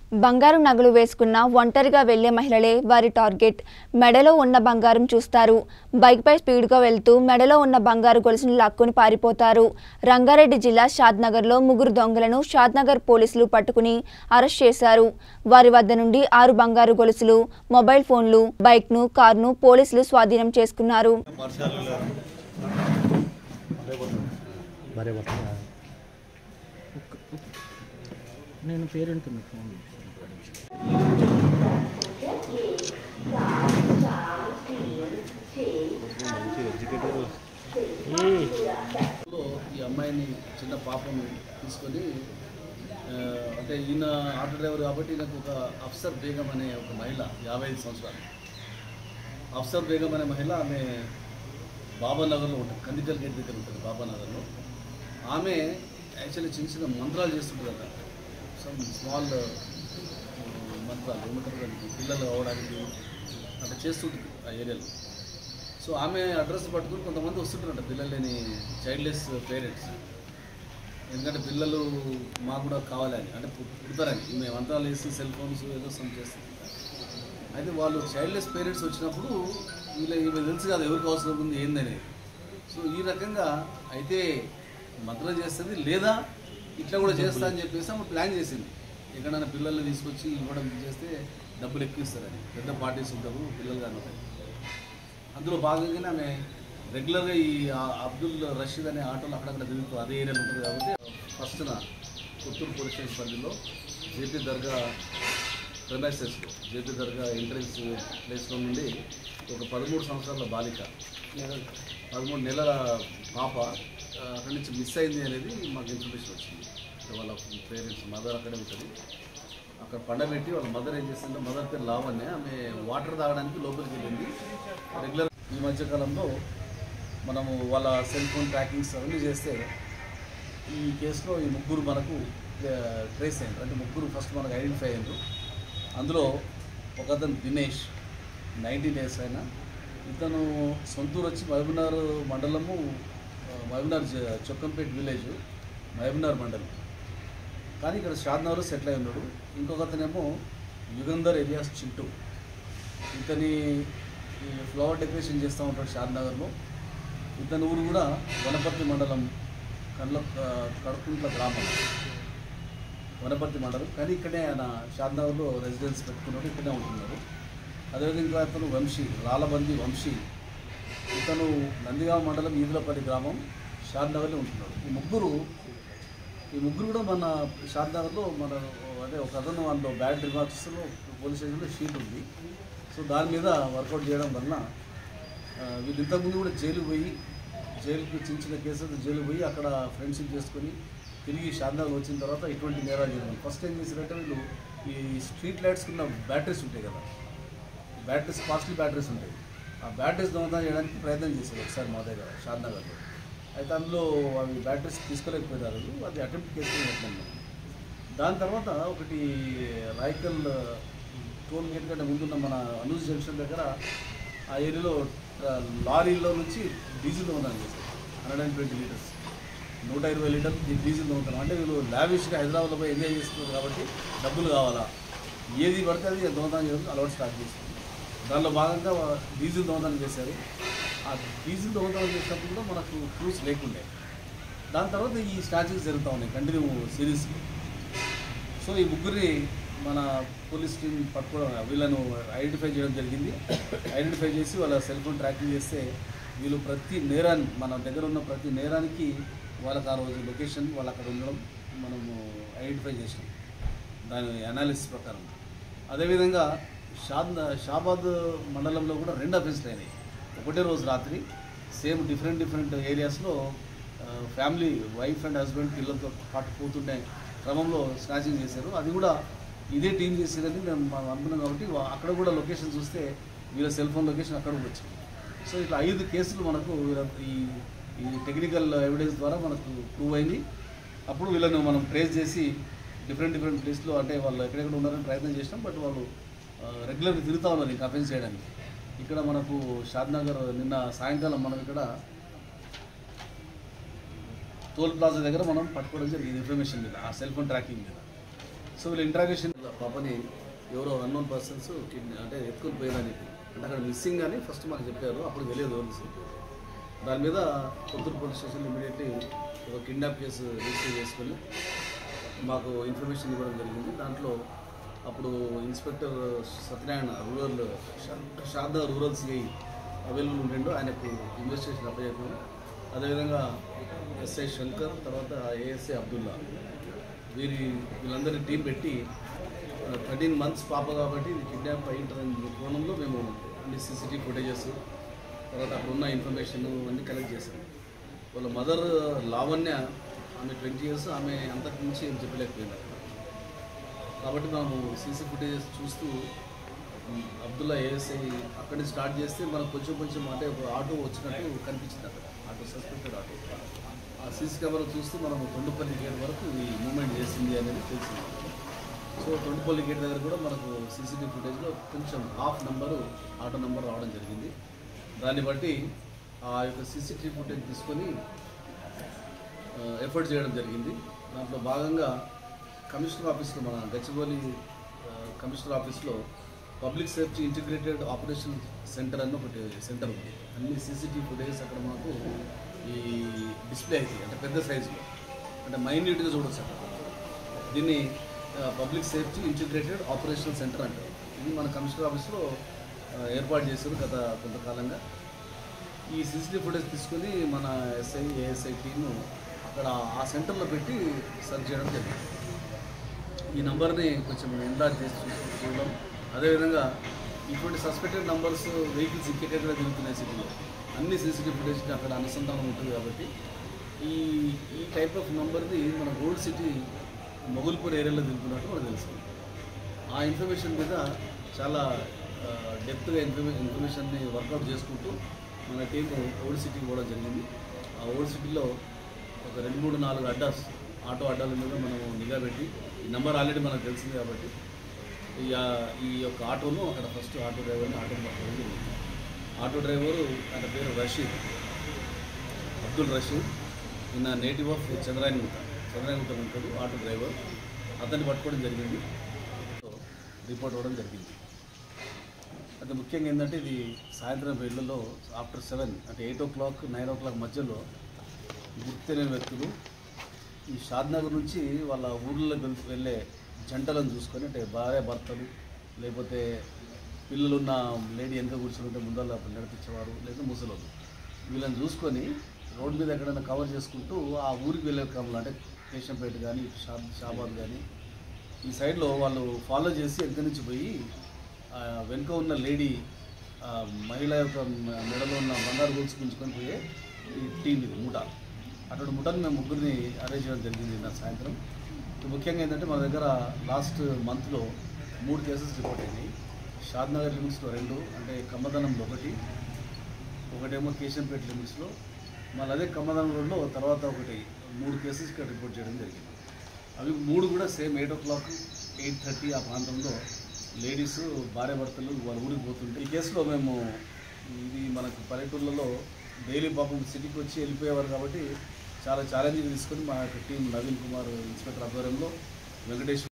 బంగారు నగలు వేసుకున్న ఒంటరిగా వెళ్లే మహిళలే వారి టార్గెట్ మెడలో ఉన్న బంగారం చూస్తారు బైక్పై స్పీడ్గా వెళ్తూ మెడలో ఉన్న బంగారు గొలుసును లాక్కొని పారిపోతారు రంగారెడ్డి జిల్లా షాద్నగర్లో ముగ్గురు దొంగలను షాద్నగర్ పోలీసులు పట్టుకుని అరెస్ట్ చేశారు వారి వద్ద నుండి ఆరు బంగారు గొలుసులు మొబైల్ ఫోన్లు బైక్ను కారును పోలీసులు స్వాధీనం చేసుకున్నారు భార్య భర్త నేను పేరెంట్ ఫోన్ లో ఈ అమ్మాయిని చిన్న పాపను తీసుకొని ఆ, అంటే ఈయన ఆటో డ్రైవర్ కాబట్టి ఈయనకు ఒక అఫ్సర్ బేగం అనే ఒక మహిళ యాభై ఐదు సంవత్సరాలు అఫ్సర్ బేగం అనే మహిళ ఆమె బాబానగర్లో ఉంటుంది కందికల్ గేట్ దగ్గర ఉంటుంది బాబానగర్లో ఆమె యాక్చువల్లీ చిన్న చిన్న మంత్రాలు చేస్తుంటుందట సమ్ స్మాల్ మంత్రాలు ఏమంటారు దానికి పిల్లలు అవ్వడానికి అట్లా చేస్తుంటుంది ఆ ఏరియాలో సో ఆమె అడ్రస్ పట్టుకుని కొంతమంది వస్తుంటారంట పిల్లలు లేని చైల్డ్లెస్ పేరెంట్స్ ఎందుకంటే పిల్లలు మాకు కూడా కావాలని అంటే పు- పుడతారని మేము అంతరాలు వేసి సెల్ ఫోన్స్ ఏదో సమ్ చేస్తుంది అయితే వాళ్ళు చైల్డ్లెస్ పేరెంట్స్ వచ్చినప్పుడు వీళ్ళ వీళ్ళు తెలుసు కదా ఎవరికి అవసరం ఉంది ఏందనేది సో ఈ రకంగా అయితే మంత్రం చేస్తుంది లేదా ఇట్లా కూడా చేస్తా అని చెప్పేసి ఆమె ప్లాన్ చేసింది ఎక్కడైనా పిల్లల్ని తీసుకొచ్చి ఇవ్వడం చేస్తే డబ్బులు ఎక్కువ ఇస్తారని పెద్ద పార్టీస్ ఉంటారు పిల్లలు కానీ ఉంటాయి. అందులో భాగంగానే ఆమె రెగ్యులర్గా ఈ ఆ- అబ్దుల్ రషీద్ అనే ఆటోలో అక్కడక్కడ తిరుగుతూ అదే ఏరియాలో ఉంటుంది కాబట్టి ఫస్ట్న పుత్తూరు పోలీస్ స్టేషన్ పరిధిలో జేపీ దర్గా ప్రెమైసెస్లో జేపీ దర్గా ఎంట్రన్స్ ప్లేస్లో నుండి ఒక పదమూడు సంవత్సరాల బాలిక పదమూడు నెలల పాప ఆ, అక్కడి నుంచి మిస్ అయింది అనేది మాకు ఇన్ఫర్మేషన్ వచ్చింది సో వాళ్ళ పేరెంట్స్ మదర్ అక్కడే ఉంటుంది అక్కడ పండబెట్టి వాళ్ళ మదర్ ఏం చేస్తుందంటే మదర్ పేరు లావణ్య ఆమె వాటర్ తాగడానికి లోపలికి వెళ్ళింది రెగ్యులర్ ఈ మధ్యకాలంలో మనము వాళ్ళ సెల్ ఫోన్ ట్రాకింగ్స్ అవన్నీ చేస్తే ఈ కేసులో ఈ ముగ్గురు మనకు ట్రేస్ అయ్యారు అంటే ముగ్గురు ఫస్ట్ మనకు ఐడెంటిఫై అయ్యారు అందులో ఒకతను దినేష్ నైన్టీన్ ఇయర్స్ ఆయన ఇతను సొంతూరు వచ్చి మహబూబ్నగర్ మండలము ఆ, మహబూబ్నగర్ జ- చొక్కంపేట్ విలేజ్ మహబూబ్నగర్ మండలం కానీ ఇక్కడ షాద్నగర్లో సెటిల్ అయి ఉన్నాడు ఇంకొకతనేమో యుగంధర్ ఏరియాస్ చింటూ ఇతని ఈ ఫ్లవర్ డెకరేషన్ చేస్తూ ఉంటాడు షాద్నగర్లో ఇతని ఊరు కూడా వనపర్తి మండలం కండ్ల కడుకుంట్ల గ్రామం వనపర్తి మండలం కానీ ఇక్కడే ఆయన షాద్నగర్లో రెసిడెన్స్ పెట్టుకున్నాడు ఇక్కడే ఉంటున్నాడు అదేవిధంగా ఇంకా అతను వంశీ రాలబంది వంశీ ఇతను నందిగామ మండలం ఈదులపల్లి గ్రామం షాద్నగర్లో ఉంటున్నాడు ఈ ముగ్గురు ఈ ముగ్గురు కూడా మన షాద్నగర్లో మన అదే ఒక అతను అందులో బ్యాడ్ రిమార్క్స్లో పోలీస్ స్టేషన్లో షీట్ ఉంది సో దాని మీద వర్కౌట్ చేయడం వలన ఆ, వీళ్ళు ఇంతకుముందు కూడా జైలు పోయి జైలుకి చిన్న చిన్న కేసులు జైలు పోయి అక్కడ ఫ్రెండ్షిప్ చేసుకొని తిరిగి షాద్నగర్ వచ్చిన తర్వాత ఇటువంటి నేరాలు చేయడం ఫస్ట్ ఏం చేశారంటే వీళ్ళు ఈ స్ట్రీట్ లైట్స్ ఉన్న బ్యాటరీస్ ఉంటాయి కదా బ్యాటరీస్ కాస్ట్లీ బ్యాటరీస్ ఉంటాయి ఆ బ్యాటరీస్ దొంగతనం చేయడానికి ప్రయత్నం చేశారు ఒకసారి మా దగ్గర షాద్నగర్లో అయితే అందులో అవి బ్యాటరీస్ తీసుకోలేకపోయారు అది అటెంప్ట్ కేసు పెట్టినాం మేము. దాని తర్వాత ఒకటి రాయకల్ టోల్ గేట్ కంటే ముందున్న మన అనూజ్ జంక్షన్ దగ్గర ఆ ఏరియాలో ఆ, లారీలో నుంచి డీజిల్ దొంగతనం చేశారు హండ్రెడ్ అండ్ ట్వంటీ లీటర్స్ నూట ఇరవై లీటర్లు డీ- డీజిల్ దొంగతనం అంటే వీళ్ళు లావిష్గా హైదరాబాద్లో పోయి ఎంజాయ్ చేస్తున్నారు కాబట్టి డబ్బులు కావాలా ఏది పడితే అది దొంగతనం చేయడం అలవాటు స్టార్ట్ చేసింది దానిలో భాగంగా వా- డీజిల్ దొంగతనం చేశారు ఆ డీజిల్ దొంగతనం చేసినప్పుడు కూడా మనకు ప్రూఫ్స్ లేకుండే దాని తర్వాత ఈ స్టాచ్యూస్ జరుగుతూ ఉన్నాయి కంటిన్యూ సిరీస్కి సో ఈ ముగ్గురిని మన పోలీస్ టీం పట్టుకోవడం వీళ్ళను ఐడెంటిఫై చేయడం జరిగింది ఐడెంటిఫై చేసి వాళ్ళ సెల్ ఫోన్ ట్రాకింగ్ చేస్తే వీళ్ళు ప్రతి నేరాన్ని మన దగ్గర ఉన్న ప్రతి నేరానికి వాళ్ళకి ఆ రోజు లొకేషన్ వాళ్ళు అక్కడ ఉండడం మనము ఐడెంటిఫై చేసినాం దాని అనాలిసిస్ ప్రకారం అదేవిధంగా షాద్ షాబాద్ మండలంలో కూడా రెండు అఫెన్స్లు అయినాయి ఒకటే రోజు రాత్రి సేమ్ డిఫరెంట్ డిఫరెంట్ ఏరియాస్లో ఫ్యామిలీ వైఫ్ అండ్ హస్బెండ్ పిల్లలతో పాటు పోతుండే క్రమంలో స్నాచింగ్ చేశారు అది కూడా ఇదే టీం చేసేదని మేము మనం అనుకున్నాం కాబట్టి వా- అక్కడ కూడా లొకేషన్ చూస్తే వీళ్ళ సెల్ ఫోన్ లొకేషన్ అక్కడ కూడా వచ్చింది సో ఇట్లా ఐదు కేసులు మనకు వీళ్ళ ఈ ఈ టెక్నికల్ ఎవిడెన్స్ ద్వారా మనకు ప్రూవ్ అయింది అప్పుడు వీళ్ళను మనం ట్రేస్ చేసి డిఫరెంట్ డిఫరెంట్ ప్లేస్లో అంటే వాళ్ళు ఎక్కడెక్కడ ఉన్నారని ప్రయత్నం చేసినాం బట్ వాళ్ళు రెగ్యులర్గా తిరుగుతూ ఉన్నారు ఇంకా అఫెన్స్ చేయడానికి ఇక్కడ మనకు షాద్నగర్ నిన్న సాయంకాలం మనం ఇక్కడ టోల్ ప్లాజా దగ్గర మనం పట్టుకోవడం జరిగింది ఇన్ఫర్మేషన్ మీద ఆ సెల్ ఫోన్ ట్రాకింగ్ మీద సో వీళ్ళు ఇంట్రాగేషన్ పాపని ఎవరో అన్నోన్ పర్సన్స్ అంటే ఎత్తుకొని పోయేదని అంటే అక్కడ మిస్సింగ్ అని ఫస్ట్ మాకు చెప్పారు అప్పుడు తెలియదు ఎవరు మిస్సింగ్ దాని మీద కొత్తూరు పోలీస్ స్టేషన్ ఇమీడియట్లీ ఒక కిడ్నాప్ కేసు రిజిస్టర్ చేసుకొని మాకు ఇన్ఫర్మేషన్ ఇవ్వడం జరిగింది దాంట్లో అప్పుడు ఇన్స్పెక్టర్ సత్యనారాయణ రూరల్ షా- శారదా రూరల్ సిఐ అవైలబుల్ ఉండిండో ఆయనకు ఇన్వెస్టిగేషన్ అప్పచెప్పాము అదేవిధంగా ఎస్ఐ శంకర్ తర్వాత ఏఎస్ఐ అబ్దుల్లా వీరి వీళ్ళందరి టీం పెట్టి థర్టీన్ మంత్స్ పాప కాబట్టి ఇది కిడ్నాప్ అయి ఉంటుందని కోణంలో మేము అన్ని సీసీటీవీ ఫుటేజెస్ తర్వాత అక్కడ ఉన్న ఇన్ఫర్మేషన్ అన్నీ కలెక్ట్ చేశాం వాళ్ళ మదర్ లావణ్య ఆమె ట్వంటీ ఇయర్స్ ఆమె అంతకు మించి ఏం చెప్పలేకపోయింది అక్కడ కాబట్టి మనము సీసీ ఫుటేజెస్ చూస్తూ ఉమ్, అబ్దుల్లా ఏఎస్ఐ అక్కడి నుంచి స్టార్ట్ చేస్తే మనకు కొంచెం కొంచెం అంటే ఒక ఆటో వచ్చినట్టు కనిపించింది అక్కడ ఆటో సస్పెక్టెడ్ ఆటో ఆ సీసీ కెమెరా చూస్తూ మనము తొండుపల్లి గేట్ వరకు ఈ మూమెంట్ చేసింది అనేది తెలిసింది సో తొండుపల్లి గేట్ దగ్గర కూడా మనకు సీసీటీవీ ఫుటేజ్లో కొంచెం హాఫ్ నెంబరు ఆటో నెంబర్ రావడం జరిగింది దాన్ని బట్టి ఆ యొక్క సీసీటీవీ ఫుటేజ్ తీసుకొని ఎఫర్ట్ చేయడం జరిగింది దాంట్లో భాగంగా కమిషనర్ ఆఫీస్లో మన గచ్చిబౌలి ఆ, కమిషనర్ ఆఫీస్లో public safety integrated operation centre అని ఒకటి సెంటర్ ఉంది అన్ని సీసీటీవీ ఫుటేజ్ అక్కడ మాకు ఈ డిస్ప్లే అవుతాయి అంటే పెద్ద సైజులో అంటే మైన్యూట్గా చూడొచ్చు అక్కడ దీన్ని public safety integrated operation centre అంటారు ఇది మన కమిషనర్ ఆఫీస్లో ఆ, ఏర్పాటు చేశారు గత కొంతకాలంగా ఈ సీసీటీవీ ఫుటేజ్ తీసుకొని మన ఎస్ఐ ఏఎస్ఐ టీము అక్కడ ఆ సెంటర్లో పెట్టి సెర్చ్ చేయడం జరిగింది ఈ నంబర్ని కొంచెం ఎన్లార్జ్ చేసి చూ- చూడడం అదేవిధంగా ఇటువంటి సస్పెక్టెడ్ నంబర్స్ వెహికల్స్ ఇంకెక్కడ తిరుగుతున్నాయి సిటీలో అన్ని సీసీటీవీ ఫుటేజ్కి అక్కడ అనుసంధానం ఉంటుంది కాబట్టి ఈ ఈ టైప్ ఆఫ్ నంబర్ది మన ఓల్డ్ సిటీ మొగుల్పూర్ ఏరియాలో తిరుగుతున్నట్టు మనకు తెలుసు ఆ ఇన్ఫర్మేషన్ మీద చాలా డెప్త్గా ఇన్ఫర్మే ఇన్ఫర్మేషన్ని వర్కౌట్ చేసుకుంటూ మన టీం ఓల్డ్ సిటీకి పోవడం జరిగింది ఆ ఓల్డ్ సిటీలో ఒక రెండు మూడు నాలుగు అడ్డాస్ ఆటో అడ్డాల మీద మనం నిఘా పెట్టి ఈ నెంబర్ ఆల్రెడీ మనకు తెలిసింది కాబట్టి ఈ ఆ- ఈ యొక్క ఆటోను అక్కడ ఫస్ట్ ఆటో డ్రైవర్ని ఆటోని పట్టుకోవడం జరిగింది ఆటో డ్రైవరు ఆయన పేరు రషీద్ అబ్దుల్ రషీద్ ఈయన నేటివ్ ఆఫ్ చంద్రాయనగుట్ట చంద్రాయనగుట్ట ఉంటాడు ఆటో డ్రైవర్ అతన్ని పట్టుకోవడం జరిగింది సో రిపోర్ట్ అవ్వడం జరిగింది అయితే ముఖ్యంగా ఏంటంటే ఇది సాయంత్రం వేళ్లలో ఆఫ్టర్ సెవెన్ అంటే eight o'clock nine o'clock మధ్యలో గుర్తు తెలియని వ్యక్తులు ఈ షాద్నగర్ నుంచి వాళ్ళ ఊర్లోకి వెళ్- వెళ్ళే జంటలను చూసుకొని అంటే భార్య భర్తలు లేకపోతే పిల్లలున్న లేడీ వెనక కూర్చొని ఉంటే ముందర నడిపించేవారు లేదా ముసలోళ్ళు వీళ్ళని చూసుకొని రోడ్డు మీద ఎక్కడైనా కవర్ చేసుకుంటూ ఆ ఊరికి వెళ్ళే క్రమంలో అంటే కేశంపేట కానీ షా షాబాద్ కానీ ఈ సైడ్లో వాళ్ళు ఫాలో చేసి వెనక నుంచి పోయి ఆ, వెనుక ఉన్న లేడీ ఆ, మహిళ యొక్క మె- మెడలో ఉన్న బంగారు గొలుసు గుంజుకొని పోయే ఈ టీం ఇది ముఠ అటువంటి ముఠాని మేము ముగ్గురిని అరేంజ్ చేయడం జరిగింది నా సాయంత్రం ఇది ముఖ్యంగా ఏంటంటే మన దగ్గర లాస్ట్ మంత్లో మూడు కేసెస్ రిపోర్ట్ అయినాయి షాద్నగర్ లిమిట్స్లో రెండు అంటే కమ్మదనంలో ఒకటి ఒకటేమో కేశంపేట లిమిట్స్లో మళ్ళీ అదే కమ్మదనం రోడ్లో తర్వాత ఒకటి మూడు కేసెస్ ఇక్కడ రిపోర్ట్ చేయడం జరిగింది అవి మూడు కూడా same eight o'clock eight thirty ఆ ప్రాంతంలో లేడీస్ భార్య భర్తలు వాళ్ళ ఊరికి పోతుంటే ఈ కేసులో మేము ఇది మనకు పల్లెటూళ్ళలో డైలీ పాపం సిటీకి వచ్చి వెళ్ళిపోయేవారు కాబట్టి చాలా ఛాలెంజింగ్ తీసుకొని మా యొక్క టీం నవీన్ కుమార్ ఇన్స్పెక్టర్ ఆధ్వర్యంలో వెంకటేష్